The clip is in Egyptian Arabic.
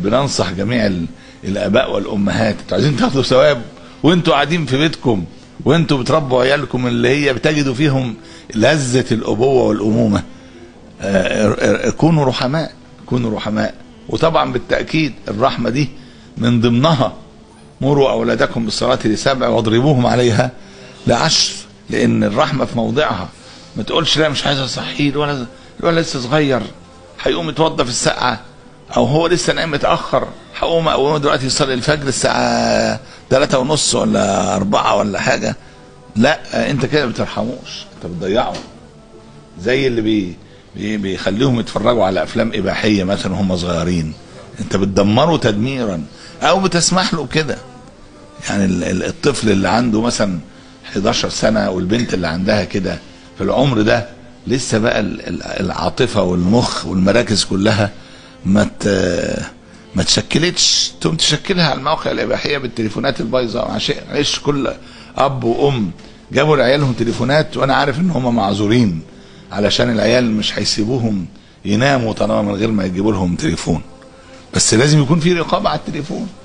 بننصح جميع ال- الاباء والامهات انتوا عايزين تاخدوا ثواب وانتوا قاعدين في بيتكم وانتوا بتربوا عيالكم اللي هي بتجدوا فيهم لذة الابوة والامومة آه، كونوا رحماء كونوا رحماء وطبعا بالتأكيد الرحمة دي من ضمنها مروا أولادكم بالصلاة لسبع واضربوهم عليها لعشر لأن الرحمة في موضعها ما تقولش لا مش عايز أصحيه الولد الولد لسه صغير هيقوم يتوضى في الساعة أو هو لسه نايم متأخر هقوم أقوم دلوقتي يصلي الفجر الساعة ثلاثة ونص ولا أربعة ولا حاجة لا أنت كده ما بترحموش أنت بتضيعه زي اللي بي بي بيخليهم يتفرجوا على افلام اباحيه مثلا وهم صغيرين انت بتدمره تدميرا او بتسمح له كده يعني ال- ال- الطفل اللي عنده مثلا 11 سنه والبنت اللي عندها كده في العمر ده لسه بقى ال- ال- العاطفه والمخ والمراكز كلها ما ت- ما تشكلتش تقوم تشكلها على المواقع الاباحيه بالتليفونات البايظه عشان عيش كل اب وام جابوا لعيالهم تليفونات وانا عارف ان هم معذورين علشان العيال مش هيسيبوهم يناموا طالما من غير ما يجيبوا لهم تليفون بس لازم يكون في رقابه على التليفون